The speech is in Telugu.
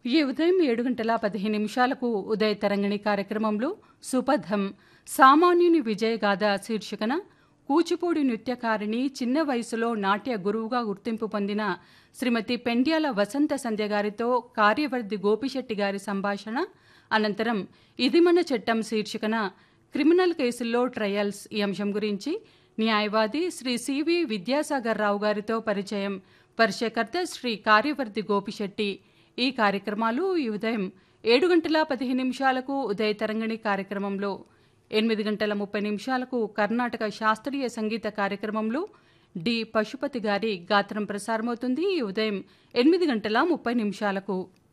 ఈ ఉదయం ఏడు గంటల పదిహేను నిమిషాలకు ఉదయ తరంగిణి కార్యక్రమంలో సుపథం సామాన్యుని విజయగాథ శీర్షికన కూచిపూడి నృత్యకారిణి చిన్న వయసులో నాట్య గురువుగా గుర్తింపు పొందిన శ్రీమతి పెండ్యాల వసంత సంధ్య గారితో కార్యవర్ధి గోపిశెట్టి గారి సంభాషణ అనంతరం ఇది మన చట్టం శీర్షికన క్రిమినల్ కేసుల్లో ట్రయల్స్ ఈ అంశం గురించి న్యాయవాది శ్రీ సివి విద్యాసాగర్ రావు గారితో పరిచయం పరిచయకర్త శ్రీ కార్యవర్ధి గోపిశెట్టి ఈ కార్యక్రమాలు ఈ ఉదయం ఏడు గంటల పదిహేను నిమిషాలకు ఉదయ తరంగిణి కార్యక్రమంలో ఎనిమిది గంటల ముప్పై నిమిషాలకు కర్ణాటక శాస్త్రీయ సంగీత కార్యక్రమంలో డి పశుపతి గారి గాత్రం ప్రసారమవుతుంది ఈ ఉదయం ఎనిమిది గంటల ముప్పై నిమిషాలకు